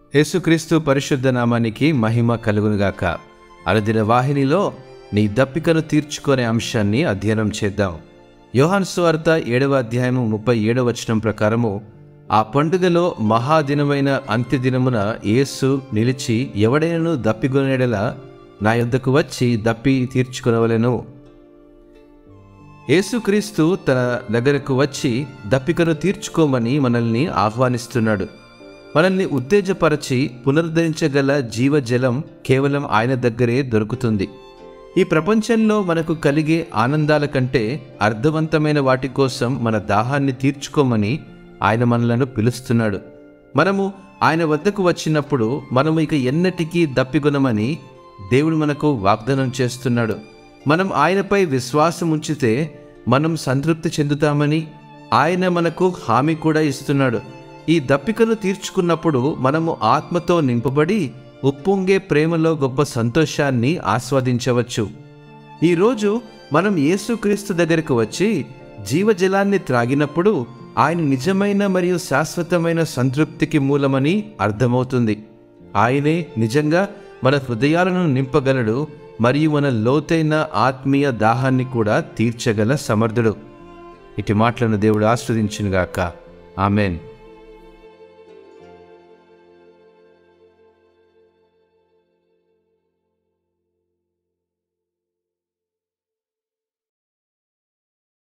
యేసుక్రీస్తు పరిశుద్ధ నామానికి మహిమ కలుగునుగాక అనుదిన వాహినిలో నీ దప్పికను తీర్చుకునే అంశాన్ని అధ్యయనం చేద్దాం యోహాన్ సువార్త ఏడవ అధ్యాయము ముప్పై ఏడవ వచనం ప్రకారము ఆ పండుగలో మహాదినమైన అంత్యదినమున యేసు నిలిచి ఎవడైనను దప్పికొనేడలా నా యొద్దకు వచ్చి దప్పి తీర్చుకునవలెను యేసుక్రీస్తు తన దగ్గరకు వచ్చి దప్పికను తీర్చుకోమని మనల్ని ఆహ్వానిస్తున్నాడు మనల్ని ఉత్తేజపరచి పునరుద్ధరించగల జీవజలం కేవలం ఆయన దగ్గరే దొరుకుతుంది ఈ ప్రపంచంలో మనకు కలిగే ఆనందాల కంటే అర్థవంతమైన వాటి కోసం మన దాహాన్ని తీర్చుకోమని ఆయన మనలను పిలుస్తున్నాడు మనము ఆయన వద్దకు వచ్చినప్పుడు మనము ఇక ఎన్నటికీ దప్పిగొనమని దేవుడు మనకు వాగ్దానం చేస్తున్నాడు మనం ఆయనపై విశ్వాసం ఉంచితే మనం సంతృప్తి చెందుతామని ఆయన మనకు హామీ కూడా ఇస్తున్నాడు ఈ దప్పికను తీర్చుకున్నప్పుడు మనము ఆత్మతో నింపబడి ఉప్పొంగే ప్రేమలో గొప్ప సంతోషాన్ని ఆస్వాదించవచ్చు ఈరోజు మనం యేసుక్రీస్తు దగ్గరకు వచ్చి జీవజలాన్ని త్రాగినప్పుడు ఆయన నిజమైన మరియు శాశ్వతమైన సంతృప్తికి మూలమని అర్థమవుతుంది ఆయనే నిజంగా మన హృదయాలను నింపగలడు మరియు మన లోతైన ఆత్మీయ దాహాన్ని కూడా తీర్చగల సమర్థుడు ఇటు మాటలను దేవుడు ఆస్వాదించునుగాక ఆమెన్